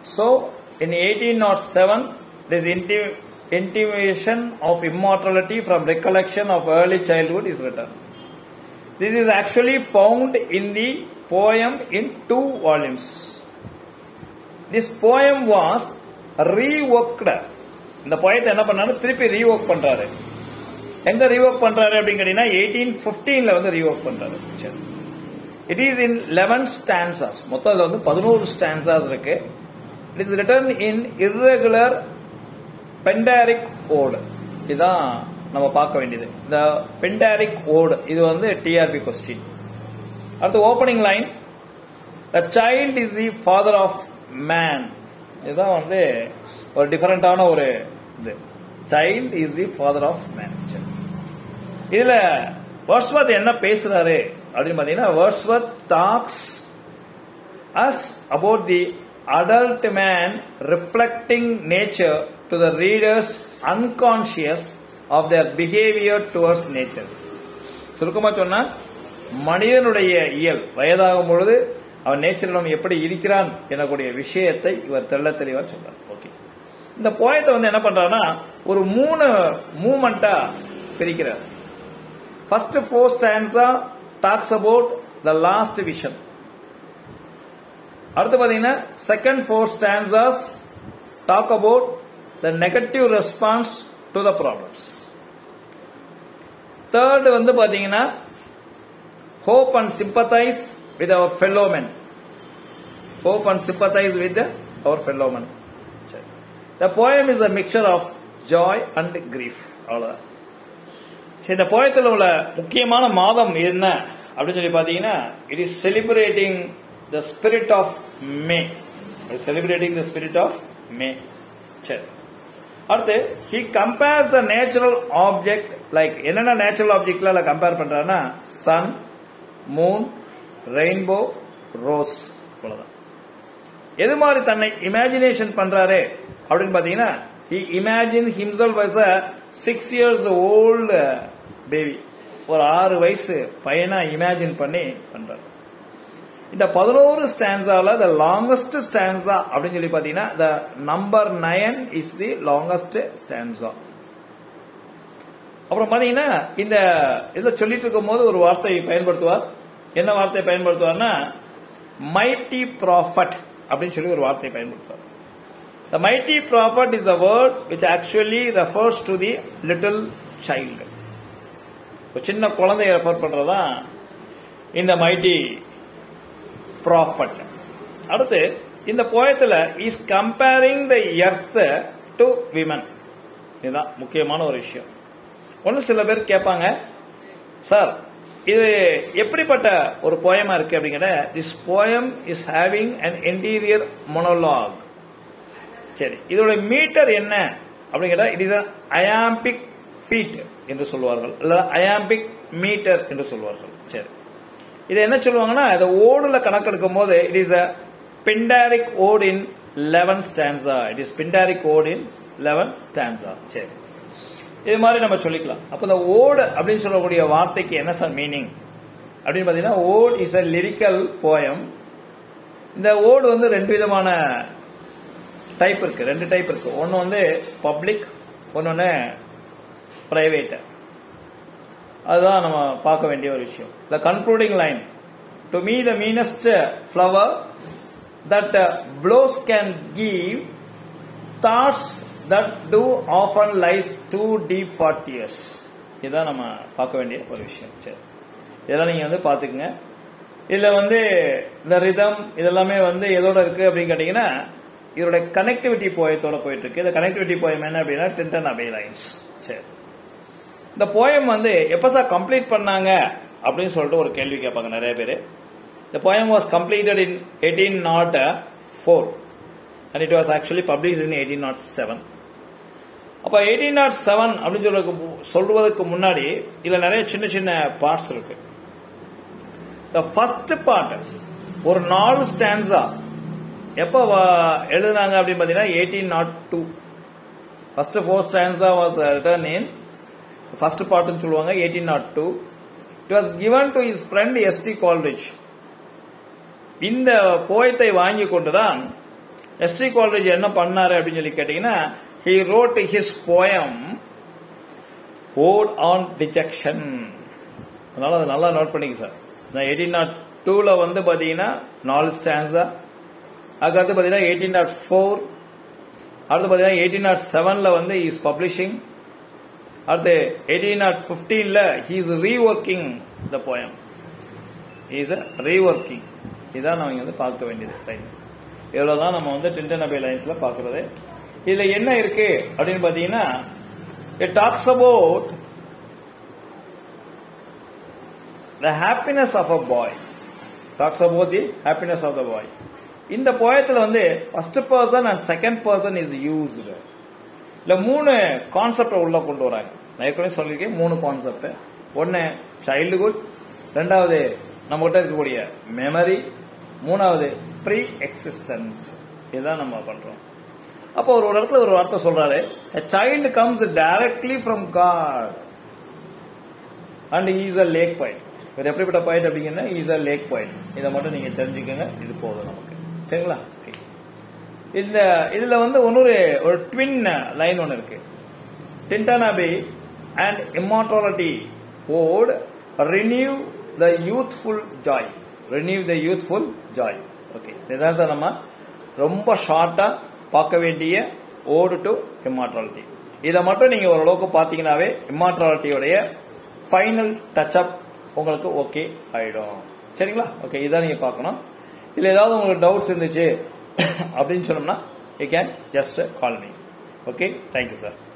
So, in 1807, this inti- intimation of immortality from recollection of early childhood is written. This is actually found in the poem in two volumes. This poem was reworked. இந்த poem என்ன பண்ணாரு திருப்பி rework பண்றாரு எங்க rework பண்றாரு அப்படின்னு கேட்டீங்கன்னா eighteen பிப்டீன்ல வந்து ரீஒர்க் பண்றாரு சரி it is in eleven stanzas மொத்தம் இதுல வந்து பதினோரு ஸ்டான்சாஸ் இருக்கு it is return in irregular Pindaric ode இதுதான் நம்ம பார்க்க வேண்டியது இந்த பெண்டாரிக் ஓடு இது வந்து டிஆர்பி கொஸ்டின் அடுத்து opening line the child is the father of man இதுதான் வந்து ஒரு டிஃபரெண்டான ஒரு இது child is the father of man இதுல வேர்ஸ்வத் என்ன பேசுறாரு அப்படின்னு பாத்தீங்கன்னா Wordsworth talks us about the adult man reflecting nature to the readers unconscious of their behavior towards nature சுருக்கமா சொன்னா மனிதனுடைய இயல் வயதாகும் பொழுது அவன் நேச்சரிடம் எப்படி இருக்கிறான் எனக்கூடிய விஷயத்தை இவர் தெள்ள தெளிவா சொல்றார் ஓகே இந்த போயத்தை வந்து என்ன பண்றாருன்னா ஒரு மூணு மூமெண்டா பிரிக்கிறார் first four stanza talks about the lost vision அடுத்து பாத்தீங்கன்னா second four stanzas talk about the negative response to the problems third வந்து பாத்தீங்கன்னா hope and sympathise with our fellow men hope and sympathise with our fellow men the poem is a mixture of joy and grief அவ்வளவுதான் சரி இந்த போயத்தில் உள்ள முக்கியமான மாதம் என்ன அப்படின்னு சொல்லி பாத்தீங்கன்னா it is celebrating the spirit of May celebrating the spirit of May சரி அடுத்து he compares the natural object like என்னென்ன நேச்சுரல் ஆப்ஜெக்ட்ல கம்பேர் பண்றாருன்னா சன் மூன் ரெயின்போ ரோஸ் அவ்வளவுதான் எது மாதிரி தன்னை இமேஜினேஷன் பண்றாரு அப்படின்னு பாத்தீங்கன்னா he imagine himself as a six years old baby ஒரு ஆறு வயசு பையனா இமேஜின் பண்ணி பண்றாரு இந்த பதினோரு ஸ்டான்ஸால த லாங்கஸ்ட் ஸ்டான்ஸா அப்படின்னு சொல்லி பாத்தீங்கன்னா the number nine is the longest stanza அப்புறம் பாத்தீங்கன்னா இந்த இதுல சொல்லிட்டு இருக்கும் போது ஒரு வார்த்தையை பயன்படுத்துவார் என்ன வார்த்தையை பயன்படுத்துவார்னா மைட்டி ப்ராஃபட் அப்படின்னு சொல்லி ஒரு வார்த்தையை பயன்படுத்துவார் the mighty prophet is a word which actually refers to the little child ஒரு சின்ன குழந்தைய ரெஃபர் பண்றதா இந்த மைட்டி ப்ராஃபட் அடுத்து இந்த போயத்துல is comparing the earth to women இதுதான் முக்கியமான ஒரு விஷயம் ஒன்று சில பேர் கேட்பாங்க சார் இது எப்படிப்பட்ட ஒரு போயமா இருக்கு அப்படிங்கிற this poem is having an interior monologue சரி இதோட மீட்டர் என்ன அப்படிங்கிற இட் இஸ் அயாம்பிக் ஃபீட் என்று சொல்வார்கள் இல்ல அயாம்பிக் மீட்டர் என்று சொல்வார்கள் சரி இது என்ன சொல்லுவாங்கன்னா இந்த ஓடுல கணக்கெடுக்கும் போது it is a Pindaric ode in eleven stanza it is Pindaric ode in eleven stanza சரி இது மாதிரி நம்ம சொல்லிக்கலாம் அப்போ இந்த ஓடு அப்படின்னு சொல்லக்கூடிய வார்த்தைக்கு என்ன சார் மீனிங் அப்படின்னு பார்த்தீங்கன்னா ode is a lyrical poem இந்த ஓடு வந்து ரெண்டு விதமான டைப் இருக்கு ரெண்டு டைப் இருக்கு ஒன்று வந்து பப்ளிக் ஒன்று பிரைவேட் அதுதான் நம்ம பார்க்க வேண்டிய ஒரு விஷயம் the concluding line to me the meanest flower that blows can give thoughts that do often lies too deep for years இதுதான் நம்ம பார்க்க வேண்டிய ஒரு விஷயம் சரி இதெல்லாம் நீங்க வந்து பாத்துக்குங்க இதுல வந்து இந்த ரிதம் இதெல்லாமே வந்து எதோட இருக்கு அப்படின்னு கேட்டீங்கன்னா இதோட கனெக்டிவிட்டி போயத்தோட போயிட்டு இருக்கு இந்த கனெக்டிவிட்டி போயம் என்ன அப்படின்னா டென்டன் அபே லைன்ஸ் சரி இந்த போயம் வந்து எப்ப சார் கம்ப்ளீட் பண்ணாங்க அப்படின்னு சொல்லிட்டு ஒரு கேள்வி கேட்பாங்க நிறைய பேர் இந்த poem was completed in eighteen nought four and it was actually publish in eighteen nought seven அப்ப எயிட்டீன் நாட் செவன் அப்படின்னு சொல்றதுக்கு சொல்வதற்கு முன்னாடி இதுல நிறைய சின்ன சின்ன பார்ட்ஸ் இருக்கு த ஃபர்ஸ்ட் பார்ட் ஒரு நாலு ஸ்டான்ஸா எப்ப எழுதுனாங்க அப்படின்னு பாத்தீங்கன்னா eighteen nought two first four stanza was return in first பார்ட்னு சொல்லுவாங்க eighteen nought two it was given to is friend S T Coleridge இந்த போயத்தை வாங்கி கொண்டுதான் எஸ்டி காலேஜ் என்ன பண்ணாரு அப்படின்னு சொல்லி கேட்டீங்கன்னா he wrote his poem ode on dejection அதனால அதை நல்லா நோட் பண்ணிக்க சார் நான் எயிட்டீன் நாட் டூல வந்து பாத்தீங்கன்னா நாலு ஸ்டான்ஸா அதுக்கடுத்து பாத்தீங்கன்னா எயிட்டீன் நாட் ஃபோர் அடுத்து பாத்தீங்கன்னா எயிட்டீன் நாட் செவன்ல வந்து இஸ் பப்ளிஷிங் அடுத்து எயிட்டீன் நாட் பிப்டீன்ல he is reworking the poem is a reworking இதான் நம்ம இங்க வந்து பார்க்க வேண்டியது ரைட் இவ்வளவுதான் நம்ம வந்து டிண்டன் அபே லைன்ஸ்ல பாக்குறது இதுல என்ன இருக்கு அப்படின்னு பாத்தீங்கன்னா it talks about the happiness of a boy talks about the happiness of the boy இந்த போயத்துல வந்து first person and second person is used இல்ல மூணு கான்செப்டை உள்ள கொண்டு வராங்க நான் ஏற்கனவே சொல்லியிருக்கேன் மூணு கான்செப்ட் ஒன்னு சைல்டுஹுட் ரெண்டாவது நம்ம கிட்ட இருக்கக்கூடிய மெமரி மூணாவது ப்ரீ எக்ஸிஸ்டன்ஸ் இதுதான் நம்ம பண்றோம் அப்போ ஒரு ஒரு இடத்துல ஒரு வார்த்தை சொல்றாரு child comes directly from God and is a lake point இவர் எப்படிப்பட்ட பாயிண்ட் அப்படிங்கன்னா இஸ் அ லேக் பாயிண்ட் இதை மட்டும் நீங்க தெரிஞ்சுக்கோங்க இது போதும் நமக்கு சரிங்களா ஓகே இந்த இதுல வந்து இன்னொரு ஒரு ட்வின் லைன் ஒன்று இருக்கு டிண்டனாபி and immortality ode renew the youthful joy renew the youthful joy okay இதுதான் சார் நம்ம ரொம்ப ஷார்ட்டா பார்க்க வேண்டிய ஓடு டு இம்மார்டாலிட்டி இதை மட்டும் நீங்க ஓரளவுக்கு பார்த்தீங்கன்னாவே இம்மார்டாலிட்டியோடைய ஃபைனல் டச் அப் உங்களுக்கு ஓகே ஆயிடும் சரிங்களா ஓகே இதான் நீங்க பார்க்கணும் இதுல ஏதாவது உங்களுக்கு டவுட்ஸ் இருந்துச்சு அப்படின்னு சொன்னோம்னா you can just call me okay thank you sir